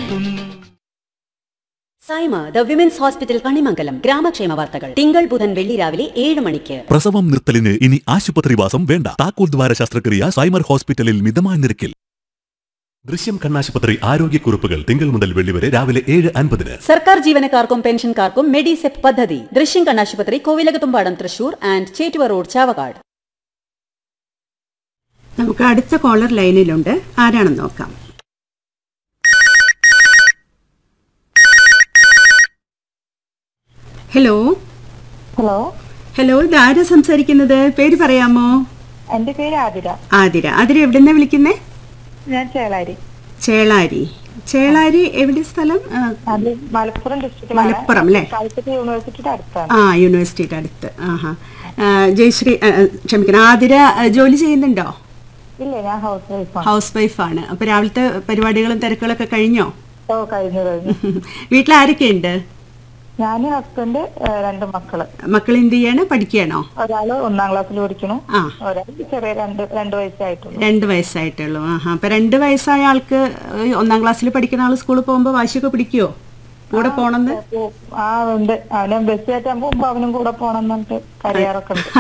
എത്തുന്നു Saima the women's hospital Kanimangalam ഗ്രാമക്ഷേമ വാർത്തകൾ തിങ്കൾ ബുധൻ വെള്ളി രാവിലെ ഏഴ് മണിക്ക് പ്രസവം നിർത്തലിന് ഇനി ആശുപത്രിവാസം വേണ്ട താക്കോൽ ദ്വാര ശസ്ത്രക്രിയ സൈമർ ഹോസ്പിറ്റലിൽ മിതമായ നിരക്കിൽ ദൃശ്യം കണ്ണാശുപത്രി ആരോഗ്യക്കുറിപ്പുകൾ തിങ്കൾ മുതൽ വെള്ളി വരെ രാവിലെ ഏഴ് അൻപതിന് സർക്കാർ ജീവനക്കാർക്കും പെൻഷൻകാർക്കും മെഡിസെപ് പദ്ധതി ദൃശ്യം കണ്ണാശുപത്രി കോവിലകത്തുംപാടം തൃശൂർ ആൻഡ് ചേറ്റുവ റോഡ് ചാവക്കാട് നമുക്ക് അടുത്ത കോളർ ലൈനിലുണ്ട് ആരാണെന്ന് നോക്കാം ഹലോ ഹലോ ഹലോ ഇതാരാ സംസാരിക്കുന്നത് പേര് പറയാമോ എന്റെ പേര് ആതിര ആതിര ആതിര എവിടെന്നാ വിളിക്കുന്നേ ഞാൻ ചേളാരി ചേളാരി ചേളാരി എവിടെ സ്ഥലം ആ, അത് മലപ്പുറം ഡിസ്ട്രിക്റ്റ് മലപ്പുറം അല്ലേ? കാലിക്കറ്റ് യൂണിവേഴ്സിറ്റിയുടെ അടുത്താണ് ആ യൂണിവേഴ്സിറ്റിയുടെ അടുത്ത് ആഹാ ആ, ജയശ്രീ ആ, ആ, ക്ഷമിക്കണം ആതിര ആ, ജോലി ചെയ്യുന്നുണ്ടോ ഇല്ല ഞാൻ ഹൗസ് വൈഫാണ് ഹൗസ് വൈഫാണ് അപ്പൊ രാവിലത്തെ പരിപാടികളും തിരക്കുകളൊക്കെ കഴിഞ്ഞോ ഓ കഴിഞ്ഞു കഴിഞ്ഞു വീട്ടിൽ ആരൊക്കെയുണ്ട് ഞാൻ ഹസ്ബൻഡ് രണ്ട് മക്കള് മക്കൾ എന്ത് ചെയ്യാണ് പഠിക്കുകയാണോ ഒരാള് ഒന്നാം ക്ലാസ്സിൽ പഠിക്കണു ആ. ഒരാൾ ചെറിയ രണ്ട് രണ്ട് വയസ്സായിട്ടുള്ളൂ രണ്ട് വയസ്സായിട്ടുള്ളൂ ആഹാ അപ്പൊ രണ്ട് വയസ്സായ ആൾക്ക് ഏഹ്, ഒന്നാം ക്ലാസ്സിൽ പഠിക്കുന്ന ആൾ സ്കൂളിൽ പോകുമ്പോൾ വാശിയൊക്കെ പിടിക്കുവോ കൂടെ പോണെന്ന് അപ്പൊ ആ ഉണ്ട് അവനെ ബസ് കയറ്റാൻ പോകുമ്പോ അവനും കൂടെ പോണം എന്നിട്ട് കരയാറൊക്കെ ഉണ്ട്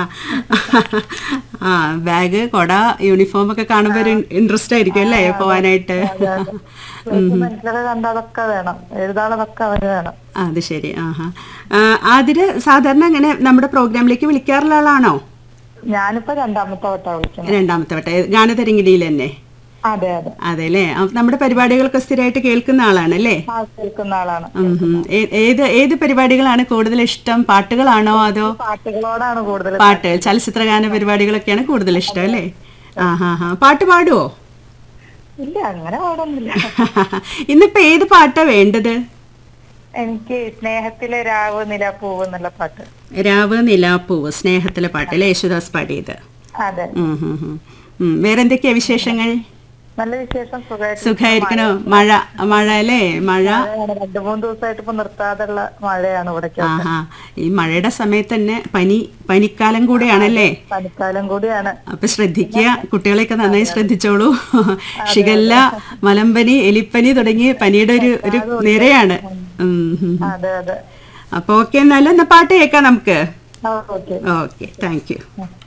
ആ ബാഗ് കൊട യൂണിഫോം ഒക്കെ കാണുമ്പോൾ ഒരു ഇൻട്രസ്റ്റ് ആയിരിക്കും അല്ലേ പോവാനായിട്ട് മനസ്സിലൊക്കെ കണ്ട അതൊക്കെ വേണം എഴുതാനുള്ളതൊക്കെ അവന് വേണം ആ, അത് ശരി ആഹാ ആ, ആതിര് സാധാരണ അങ്ങനെ നമ്മുടെ പ്രോഗ്രാമിലേക്ക് വിളിക്കാറുള്ള ആളാണോ ഞാനിപ്പോ രണ്ടാമത്തെ വട്ടാ വിളിക്കുന്നത് രണ്ടാമത്തെ വട്ടം ഗാനതരംഗിണിയിൽ തന്നെ അതെ അതെ അതെ അല്ലേ അപ്പൊ നമ്മുടെ പരിപാടികളൊക്കെ സ്ഥിരമായിട്ട് കേൾക്കുന്ന ആളാണ് അല്ലേ ആ കേൾക്കുന്ന ആളാണ് ഉം ഉം. ഏ- ഏത് ഏത് പരിപാടികളാണ് കൂടുതൽ ഇഷ്ടം പാട്ടുകളാണോ അതോ പാട്ടുകളോടാണ് കൂടുതൽ പാട്ട് ചലച്ചിത്രഗാന പരിപാടികളൊക്കെയാണ് കൂടുതൽ ഇഷ്ടം അല്ലേ ആ ഹാ ഹാ പാട്ട് പാടുവോ ഇല്ല അങ്ങനെ പാടൊന്നുമില്ല ഇന്നിപ്പോ ഏത് പാട്ടാ വേണ്ടത് എനിക്ക് സ്നേഹത്തിലെ രാവ് നില പൂവ് എന്നുള്ള പാട്ട് രാവ് നിലാപ്പൂവ് സ്നേഹത്തിലെ പാട്ട് അല്ലേ യേശുദാസ് പാടിയത് അതെ ഉം, ഉം, ഉം. ഉം, വേറെന്തൊക്കെയാ വിശേഷങ്ങൾ നല്ല വിശേഷം സുഖമായിട്ട് സുഖായിരിക്കണോ മഴ മഴ അല്ലേ മഴ മഴയാണ്. രണ്ടു മൂന്ന് ദിവസമായിട്ട് ഇപ്പൊ നിർത്താതെയുള്ള മഴയാണ് ഇവിടേക്ക് ആഹാ ഈ മഴയുടെ സമയത്ത് തന്നെ പനി പനിക്കാലം കൂടെയാണല്ലേ പനിക്കാലം കൂടിയാണ് അപ്പൊ ശ്രദ്ധിക്കുക കുട്ടികളെയൊക്കെ നന്നായി ശ്രദ്ധിച്ചോളൂ ഷിഗല്ല മലമ്പനി എലിപ്പനി തുടങ്ങിയ പനിയുടെ ഒരു ഒരു നിരയാണ് ഉം, ഉം. അതെ അതെ അപ്പൊ ഓക്കെ എന്നാലും എന്നാ പാട്ട് കേൾക്കാം നമുക്ക് ഓക്കെ ഓക്കെ താങ്ക് യു